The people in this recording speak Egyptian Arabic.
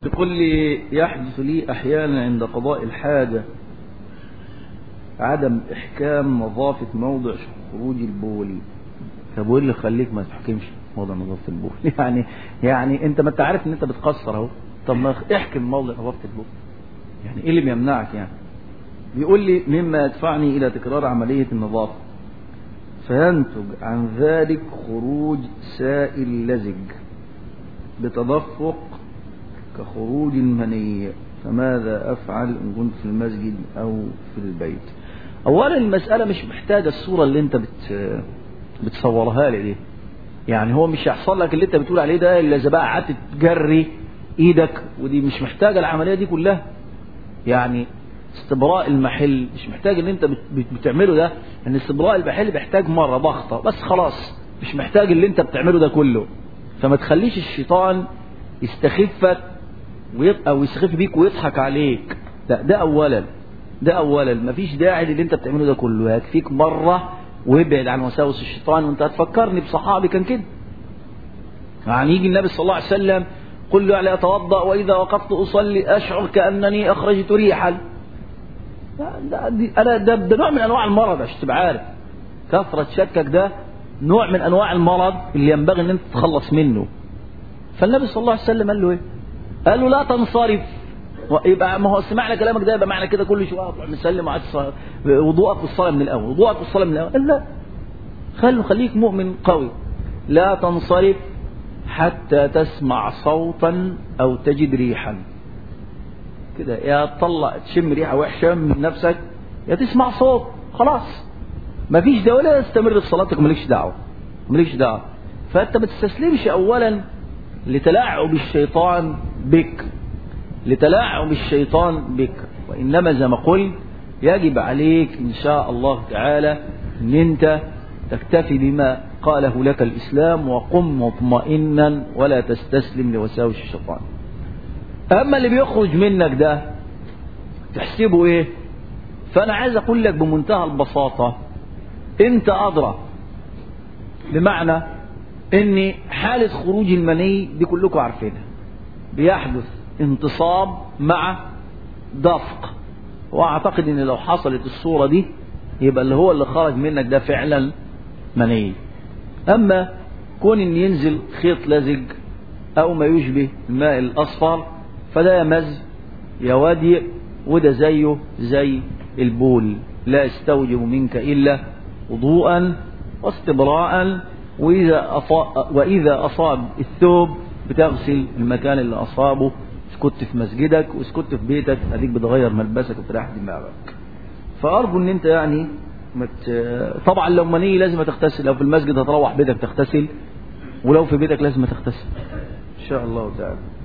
تقول لي يحدث لي أحيانا عند قضاء الحاجة عدم إحكام نظافة موضع خروج البول طب وايه اللي خليك ما تحكمش موضع نظافة البول يعني يعني انت ما انت عارف ان انت بتقصر اهو طب ما احكم موضع نظافة البول يعني ايه اللي بيمنعك يعني بيقول لي مما يدفعني الى تكرار عملية النظافة فينتج عن ذلك خروج سائل لزج بتدفق كخروج المني فماذا أفعل إن كنت في المسجد أو في البيت أولا المسألة مش محتاجة الصورة اللي أنت بت بتصورها لي دي يعني هو مش هيحصل لك اللي أنت بتقول عليه ده إلا إذا بقى قعدت تجري إيدك ودي مش محتاجة العملية دي كلها يعني استبراء المحل مش محتاج ان انت بتعمله ده ان استبراء المحل بيحتاج مرة ضغطة بس خلاص مش محتاج اللي انت بتعمله ده كله فما تخليش الشيطان يستخفك ويبقى ويستخف بيك ويضحك عليك لا ده اولا ده اولا مفيش داعي للي انت بتعمله ده كله يكفيك مرة وابعد عن وساوس الشيطان وانت هتفكرني بصحابي كان كده يعني يجي النبي صلى الله عليه وسلم قل له علي اتوضا واذا وقفت اصلي اشعر كانني اخرجت ريحا ده, ده, أنا ده, ده نوع من أنواع المرض عشان تبقى عارف كثرة شكك ده نوع من أنواع المرض اللي ينبغي أن أنت تتخلص منه فالنبي صلى الله عليه وسلم قال له إيه قال له لا تنصرف يبقى ما هو سمعنا كلامك ده يبقى معنى كده كل شويه اطلع مسلم وقعد وضوءك في الصلاه من الاول وضوءك في الصلاه من الاول قال لا خلوا خليك مؤمن قوي لا تنصرف حتى تسمع صوتا او تجد ريحا كده يا تطلع تشم ريحه وحشه من نفسك يا تسمع صوت خلاص مفيش ده ولا استمر في صلاتك مالكش دعوه مالكش دعوه فانت ما تستسلمش اولا لتلاعب الشيطان بك لتلاعب الشيطان بك وانما زي ما قلت يجب عليك ان شاء الله تعالى ان انت تكتفي بما قاله لك الاسلام وقم مطمئنا ولا تستسلم لوساوس الشيطان اما اللي بيخرج منك ده تحسبه ايه فانا عايز اقول لك بمنتهى البساطة انت ادرى بمعنى ان حالة خروج المني دي كلكم عارفينها بيحدث انتصاب مع دفق واعتقد ان لو حصلت الصورة دي يبقى اللي هو اللي خرج منك ده فعلا مني اما كون ان ينزل خيط لزج او ما يشبه الماء الاصفر فده يا مز يا ودي وده زيه زي البول لا يستوجب منك إلا وضوءا واستبراء وإذا, أصاب وإذا أصاب الثوب بتغسل المكان اللي أصابه اسكت في مسجدك واسكت في بيتك هديك بتغير ملبسك وتريح دماغك فأرجو ان انت يعني مت... طبعا لو مني لازم تغتسل لو في المسجد هتروح بيتك تغتسل ولو في بيتك لازم تغتسل ان شاء الله تعالى